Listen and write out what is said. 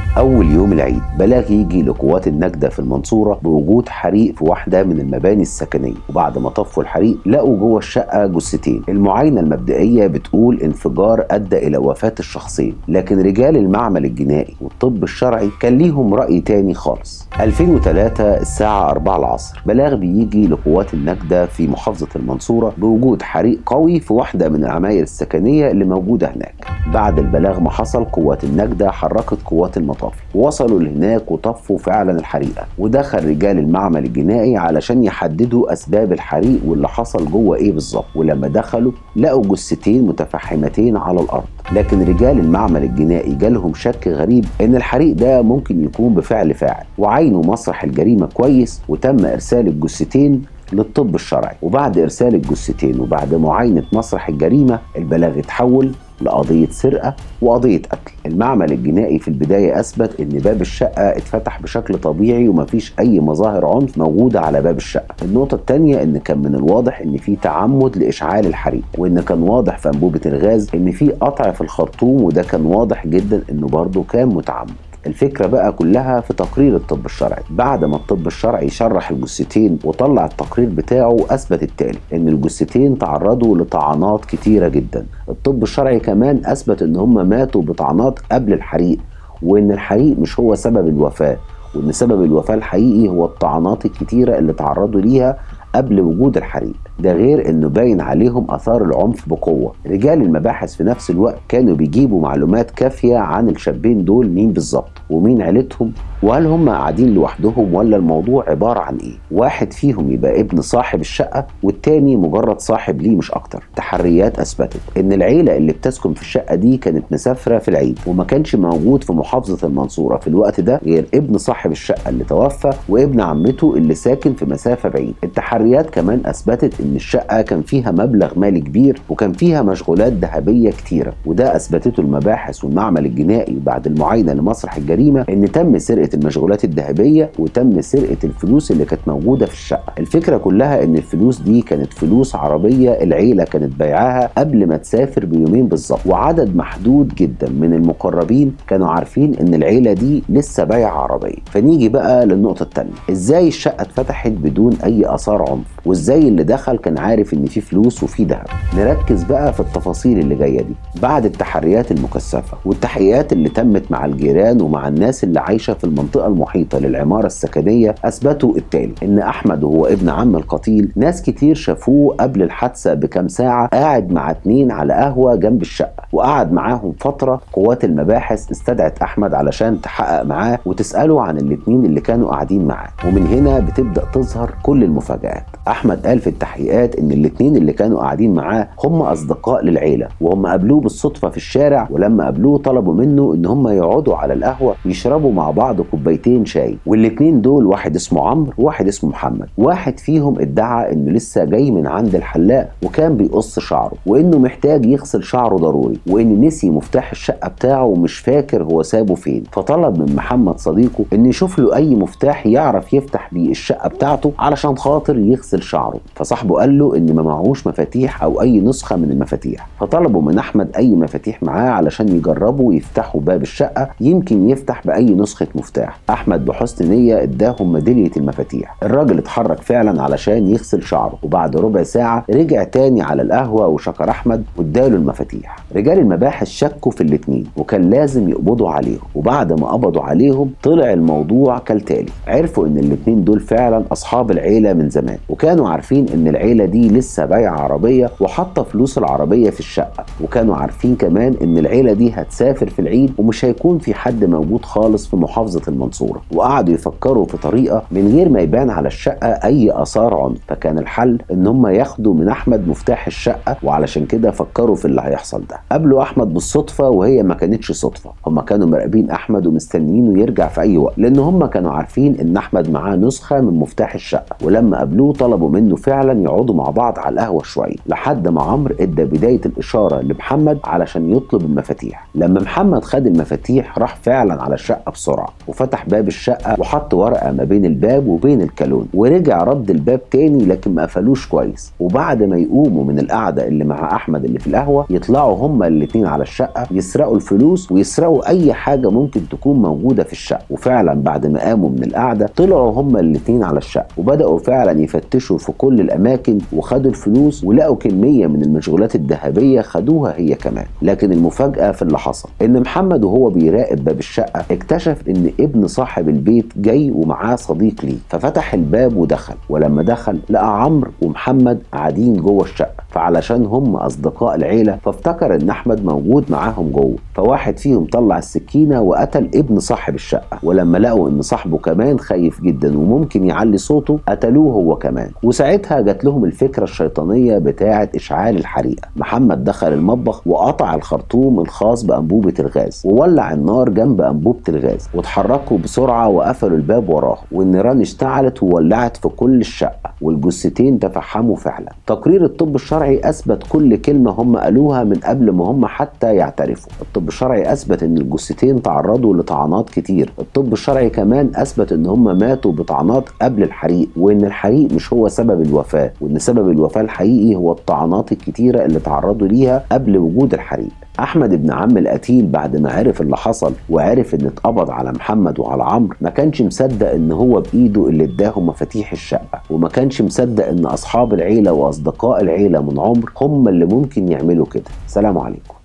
أول يوم العيد بلاغ يجي لقوات النجدة في المنصورة بوجود حريق في واحدة من المباني السكنية وبعد ما طفوا الحريق لقوا جوه الشقة جثتين المعاينة المبدئية بتقول انفجار أدى إلى وفاة الشخصين لكن رجال المعمل الجنائي والطب الشرعي كان ليهم رأي تاني خالص 2003 الساعة 4 العصر بلاغ بيجي لقوات النجدة في محافظة المنصورة بوجود حريق قوي في واحدة من العماير السكنية اللي موجودة هناك بعد البلاغ ما حصل قوات النجدة حركت قوات المطافي وصلوا لهناك وطفوا فعلا الحريقة ودخل رجال المعمل الجنائي علشان يحددوا أسباب الحريق واللي حصل جوه إيه بالظبط ولما دخلوا لقوا جثتين متفحمتين على الأرض لكن رجال المعمل الجنائي جالهم شك غريب ان الحريق ده ممكن يكون بفعل فاعل وعينوا مسرح الجريمه كويس وتم ارسال الجثتين للطب الشرعي وبعد ارسال الجثتين وبعد معاينه مسرح الجريمه البلاغ اتحول لقضية سرقة وقضية قتل المعمل الجنائي في البداية أثبت أن باب الشقة اتفتح بشكل طبيعي ومفيش أي مظاهر عنف موجودة على باب الشقة النقطة الثانية أن كان من الواضح أن في تعمد لإشعال الحريق وأن كان واضح في أنبوبة الغاز أن في قطع في الخرطوم وده كان واضح جدا أنه برضه كان متعمد الفكرة بقى كلها في تقرير الطب الشرعي بعد ما الطب الشرعي شرح الجثتين وطلع التقرير بتاعه أثبت التالي إن الجثتين تعرضوا لطعنات كتيرة جدا الطب الشرعي كمان أثبت إن هم ماتوا بطعنات قبل الحريق وإن الحريق مش هو سبب الوفاة وإن سبب الوفاة الحقيقي هو الطعنات الكتيرة اللي تعرضوا ليها قبل وجود الحريق ده غير انه باين عليهم اثار العنف بقوه رجال المباحث في نفس الوقت كانوا بيجيبوا معلومات كافيه عن الشابين دول مين بالظبط ومين عيلتهم وهل هم قاعدين لوحدهم ولا الموضوع عباره عن ايه واحد فيهم يبقى ابن صاحب الشقه والتاني مجرد صاحب ليه مش اكتر تحريات اثبتت ان العيله اللي بتسكن في الشقه دي كانت مسافره في العيد وما كانش موجود في محافظه المنصوره في الوقت ده غير ابن صاحب الشقه اللي توفى وابن عمته اللي ساكن في مسافه بعيد التحريات كمان اثبتت ان الشقه كان فيها مبلغ مالي كبير وكان فيها مشغولات ذهبيه كتيره وده اثبتته المباحث والمعمل الجنائي بعد المعاينه لمسرح الجريمه ان تم سرقه المشغولات الذهبيه وتم سرقه الفلوس اللي كانت موجوده في الشقه الفكره كلها ان الفلوس دي كانت فلوس عربيه العيله كانت بيعاها قبل ما تسافر بيومين بالظبط وعدد محدود جدا من المقربين كانوا عارفين ان العيله دي لسه بايعه عربيه فنيجي بقى للنقطه الثانيه ازاي الشقه اتفتحت بدون اي اثار عنف وازاي اللي دخل كان عارف ان في فلوس وفي ذهب نركز بقى في التفاصيل اللي جايه دي بعد التحريات المكثفه والتحقيقات اللي تمت مع الجيران ومع الناس اللي عايشه في المنطقه المحيطه للعماره السكنيه اثبتوا التالي ان احمد وهو ابن عم القتيل ناس كتير شافوه قبل الحادثه بكام ساعه قاعد مع اتنين على قهوه جنب الشقه وقعد معاهم فتره قوات المباحث استدعت احمد علشان تحقق معاه وتساله عن الاتنين اللي كانوا قاعدين معاه ومن هنا بتبدا تظهر كل المفاجات احمد قال في التحقيقات ان الاتنين اللي كانوا قاعدين معاه هم اصدقاء للعيله وهم قابلوه بالصدفه في الشارع ولما قابلوه طلبوا منه ان هم يقعدوا على القهوه يشربوا مع بعض كوبايتين شاي والاتنين دول واحد اسمه عمرو وواحد اسمه محمد واحد فيهم ادعى انه لسه جاي من عند الحلاق وكان بيقص شعره وانه محتاج يغسل شعره ضروري وان نسي مفتاح الشقه بتاعه ومش فاكر هو سابه فين فطلب من محمد صديقه ان يشوف له اي مفتاح يعرف يفتح بيه الشقه بتاعته علشان خاطر يغسل شعره فصاحبه قال له ان ما معهوش مفاتيح او اي نسخه من المفاتيح فطلبوا من احمد اي مفاتيح معاه علشان يجربوا يفتحوا باب الشقه يمكن يفتح باي نسخه مفتاح احمد بحسن نيه اداهم ميداليه المفاتيح الراجل اتحرك فعلا علشان يغسل شعره وبعد ربع ساعه رجع تاني على القهوه وشكر احمد واداله المفاتيح رجال المباحث شكوا في الاتنين وكان لازم يقبضوا عليهم وبعد ما قبضوا عليهم طلع الموضوع كالتالي عرفوا ان الاتنين دول فعلا اصحاب العيله من زمان وكانوا عارفين ان العيله دي لسه بايعه عربيه وحاطه فلوس العربيه في الشقه وكانوا عارفين كمان ان العيله دي هتسافر في العيد ومش هيكون في حد موجود خالص في محافظه المنصوره وقعدوا يفكروا في طريقه من غير ما يبان على الشقه اي اثار عنف فكان الحل ان هم ياخدوا من احمد مفتاح الشقه وعلشان كده فكروا في اللي هيحصل ده قابلوا احمد بالصدفه وهي ما كانتش صدفه هم كانوا مراقبين احمد ومستنيينه يرجع في اي وقت لان هم كانوا عارفين ان احمد معاه نسخه من مفتاح الشقه ولما قابلوه طلب وطلبوا منه فعلا يقعدوا مع بعض على القهوه شويه لحد ما عمرو ادى بدايه الاشاره لمحمد علشان يطلب المفاتيح لما محمد خد المفاتيح راح فعلا على الشقه بسرعه وفتح باب الشقه وحط ورقه ما بين الباب وبين الكالون ورجع رد الباب تاني لكن ما قفلوش كويس وبعد ما يقوموا من القعده اللي مع احمد اللي في القهوه يطلعوا هما الاتنين على الشقه يسرقوا الفلوس ويسرقوا اي حاجه ممكن تكون موجوده في الشقه وفعلا بعد ما قاموا من القعده طلعوا هما الاتنين على الشقه وبداوا فعلا يفتشوا في كل الاماكن وخدوا الفلوس ولقوا كميه من المشغولات الذهبيه خدوها هي كمان لكن المفاجاه في اللي حصل ان محمد وهو بيراقب باب الشقه اكتشف ان ابن صاحب البيت جاي ومعاه صديق ليه ففتح الباب ودخل ولما دخل لقى عمرو ومحمد قاعدين جوه الشقه فعلشان هم اصدقاء العيله فافتكر ان احمد موجود معاهم جوه فواحد فيهم طلع السكينه وقتل ابن صاحب الشقه ولما لقوا ان صاحبه كمان خايف جدا وممكن يعلي صوته قتلوه هو كمان وساعتها جات لهم الفكره الشيطانيه بتاعه اشعال الحريقه محمد دخل المطبخ وقطع الخرطوم الخاص بانبوبه الغاز وولع النار جنب انبوبه الغاز واتحركوا بسرعه وقفلوا الباب وراه والنيران اشتعلت وولعت في كل الشقه والجثتين تفحموا فعلا تقرير الطب الشرعي اثبت كل كلمه هم قالوها من قبل ما هم حتى يعترفوا الطب الشرعي اثبت ان الجثتين تعرضوا لطعنات كتير الطب الشرعي كمان اثبت ان هم ماتوا بطعنات قبل الحريق وان الحريق مش هو سبب الوفاه وان سبب الوفاه الحقيقي هو الطعنات الكتيره اللي تعرضوا ليها قبل وجود الحريق احمد ابن عم القتيل بعد ما عرف اللي حصل وعرف ان اتقبض على محمد وعلى عمرو ما كانش مصدق ان هو بايده اللي اداهم مفاتيح الشقه وما كانش مصدق ان اصحاب العيله واصدقاء العيله من عمر هم اللي ممكن يعملوا كده سلام عليكم